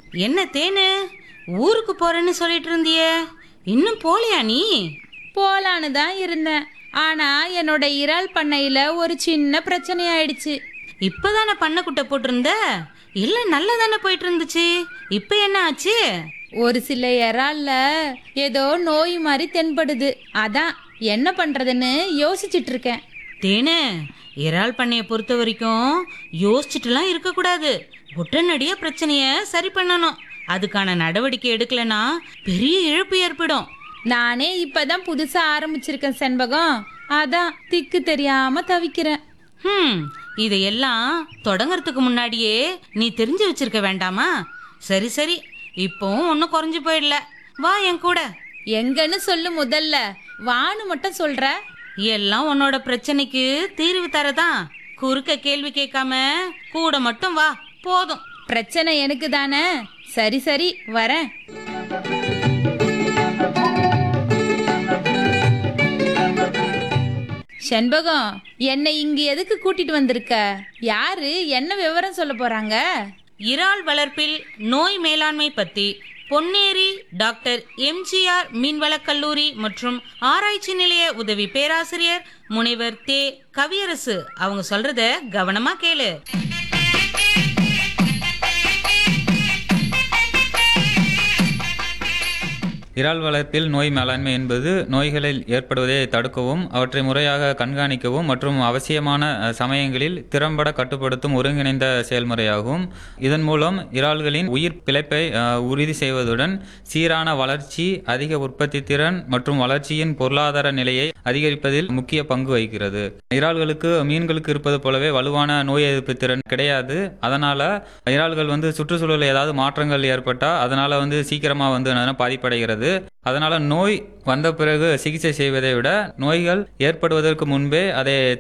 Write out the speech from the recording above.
என்ன தேனு ஊருக்கு போறேன்னு சொல்லிட்டு இருந்தியே இன்னும் போலையா நீ போலான்னு தான் இருந்தேன் ஆனா என்னோட இறால் பண்ணையில ஒரு சின்ன பிரச்சனை ஆயிடுச்சு இப்பதானே பண்ணக்குட்டை போட்டிருந்த இல்ல நல்லா தானே போயிட்டு இருந்துச்சு இப்ப என்ன ஆச்சு ஒரு சில இறால்ல ஏதோ நோய் மாதிரி தென்படுது அதான் என்ன பண்றதுன்னு யோசிச்சிட்டு இருக்கேன் தேனு இறால் பண்ணைய பொறுத்த வரைக்கும் யோசிச்சுட்டுலாம் இருக்கக்கூடாது உடனடியா பிரச்சனைய சரி பண்ணணும் அதுக்கான நடவடிக்கை எடுக்கலைன்னா பெரிய இழப்பு ஏற்படும் நானே இப்பதான் புதுசா ஆரம்பிச்சிருக்கேன் செண்பகம் அதான் திக்கு தெரியாம தவிக்கிறேன் ஹம் இதையெல்லாம் தொடங்கறதுக்கு முன்னாடியே நீ தெரிஞ்சு வச்சிருக்க வேண்டாமா சரி சரி இப்போவும் ஒன்றும் குறைஞ்சு போயிடல வா என் கூட எங்கன்னு சொல்லு முதல்ல வான்னு மட்டும் சொல்ற எல்லாம் உன்னோட பிரச்சனைக்கு தீர்வு தரதான் குறுக்க கேள்வி கேட்காம கூட மட்டும் வா போதும் பிரச்சனை எனக்கு தானே சரி சரி வரேன் செண்பகம் என்னை இங்க எதுக்கு கூட்டிட்டு வந்திருக்க யாரு என்ன விவரம் சொல்ல போறாங்க இறால் வளர்ப்பில் நோய் மேலாண்மை பத்தி பொன்னேரி டாக்டர் எம்ஜிஆர் மீன்வளக் கல்லூரி மற்றும் ஆராய்ச்சி நிலைய உதவி பேராசிரியர் முனைவர் தே கவியரசு அவங்க சொல்றத கவனமா கேளு இறால் வளர்ப்பில் நோய் மேலாண்மை என்பது நோய்களில் ஏற்படுவதை தடுக்கவும் அவற்றை முறையாக கண்காணிக்கவும் மற்றும் அவசியமான அஹ், சமயங்களில் திறம்பட கட்டுப்படுத்தும் ஒருங்கிணைந்த செயல்முறையாகும் இதன் மூலம் இறால்களின் உயிர் பிழைப்பை அஹ், உறுதி செய்வதுடன் சீரான வளர்ச்சி அதிக உற்பத்தி திறன் மற்றும் வளர்ச்சியின் பொருளாதார நிலையை அதிகரிப்பதில் முக்கிய பங்கு வகிக்கிறது இறால்களுக்கு மீன்களுக்கு இருப்பது போலவே வலுவான நோய் எதிர்ப்பு திறன் கிடையாது அதனால இறால்கள் வந்து சுற்றுச்சூழலில் ஏதாவது மாற்றங்கள் ஏற்பட்டா அதனால வந்து சீக்கிரமா வந்து என்னதுன்னா பாதிப்படைகிறது அதனால நோய் வந்த பிறகு சிகிச்சை செய்வதை விட நோய்கள் ஏற்படுவதற்கு முன்பே அதை